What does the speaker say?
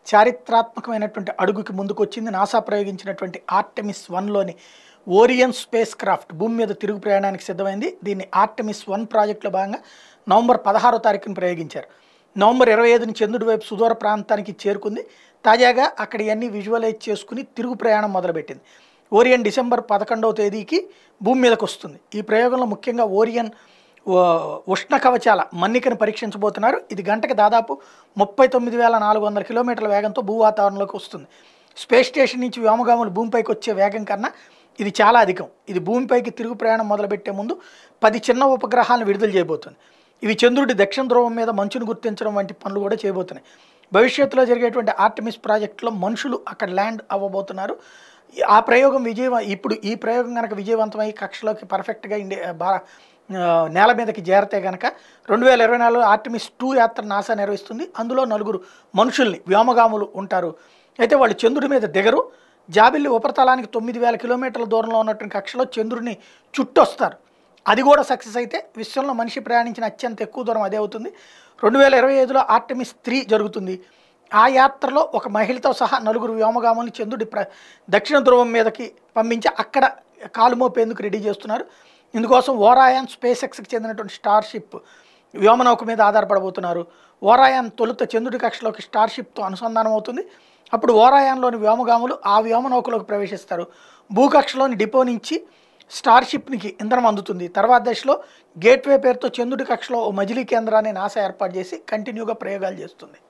చారిత్రాత్మకమైనటువంటి అడుగుకి ముందుకు వచ్చింది నాసా ప్రయోగించినటువంటి ఆర్టెమిస్ వన్లోని ఓరియన్ స్పేస్ క్రాఫ్ట్ భూమి మీద తిరుగు ప్రయాణానికి సిద్ధమైంది దీన్ని ఆర్టెమిస్ వన్ ప్రాజెక్టులో భాగంగా నవంబర్ పదహారో తారీఖున ప్రయోగించారు నవంబర్ ఇరవై ఐదుని చంద్రుడి వైపు సుదూర ప్రాంతానికి చేరుకుంది తాజాగా అక్కడ ఇవన్నీ విజువలైజ్ చేసుకుని తిరుగు ప్రయాణం మొదలుపెట్టింది ఓరియన్ డిసెంబర్ పదకొండవ తేదీకి భూమి మీదకి వస్తుంది ఈ ప్రయోగంలో ముఖ్యంగా ఓరియన్ ఓ- ఉష్ణ కవచాల మన్నికను పరీక్షించబోతున్నారు ఇది గంటకి దాదాపు ముప్పై తొమ్మిది వేల నాలుగు వందల కిలోమీటర్ల వేగంతో భూ వాతావరణంలోకి వస్తుంది స్పేస్ స్టేషన్ నుంచి వ్యోమగాములు భూమిపైకి వచ్చే వేగం కన్నా ఇది చాలా అధికం ఇది భూమిపైకి తిరుగు ప్రయాణం మొదలుపెట్టే ముందు పది చిన్న ఉపగ్రహాలను విడుదల చేయబోతుంది ఇవి చంద్రుడి దక్షిణ ధ్రువం మీద మంచును గుర్తించడం వంటి పనులు కూడా చేయబోతున్నాయి భవిష్యత్తులో జరిగేటువంటి ఆర్టమిస్ ప్రాజెక్టులో మనుషులు అక్కడ ల్యాండ్ అవ్వబోతున్నారు ఆ ప్రయోగం విజయవ ఇప్పుడు ఈ ప్రయోగం కనుక విజయవంతమై కక్షలోకి పర్ఫెక్ట్గా ఇండియా భా ఆ, నేల మీదకి చేరితే కనుక రెండు వేల ఇరవై నాలుగు ఆర్టమిస్ టూ యాత్ర నాసా నిర్వహిస్తుంది అందులో నలుగురు మనుషుల్ని వ్యోమగాములు ఉంటారు అయితే వాళ్ళు చంద్రుడి మీద దిగరు జాబిల్లి ఉపరితలానికి తొమ్మిది వేల కిలోమీటర్ల దూరంలో ఉన్నటువంటి కక్షలో చంద్రుడిని చుట్టొస్తారు అది కూడా సక్సెస్ అయితే విశ్వంలో మనిషి ప్రయాణించిన అత్యంత ఎక్కువ దూరం అదే అవుతుంది రెండు వేల ఇరవై ఐదులో ఆర్టమిస్ త్రీ జరుగుతుంది ఆ యాత్రలో ఒక మహిళతో సహా నలుగురు వ్యోమగాముల్ని చంద్రుడి ప్ర దక్షిణ ధ్రువం మీదకి పంపించి అక్కడ కాలు మోపేందుకు రెడీ చేస్తున్నారు ఇందుకోసం ఓరాయాన్ స్పేస్ ఎక్స్కి చెందినటువంటి స్టార్షిప్ వ్యోమనౌక మీద ఆధారపడబోతున్నారు ఓరాయాన్ తొలుత చంద్రుడి కక్షలోకి స్టార్షిప్తో అనుసంధానం అవుతుంది అప్పుడు ఓరాయాన్లోని వ్యోమగాములు ఆ వ్యోమనౌకలోకి ప్రవేశిస్తారు భూకక్షలోని డిపో నుంచి స్టార్షిప్నికి ఇంధనం అందుతుంది తర్వాత దశలో గేట్వే పేరుతో చంద్రుడి కక్షలో ఓ మజిలీ కేంద్రాన్ని నాసా ఏర్పాటు చేసి కంటిన్యూగా ప్రయోగాలు చేస్తుంది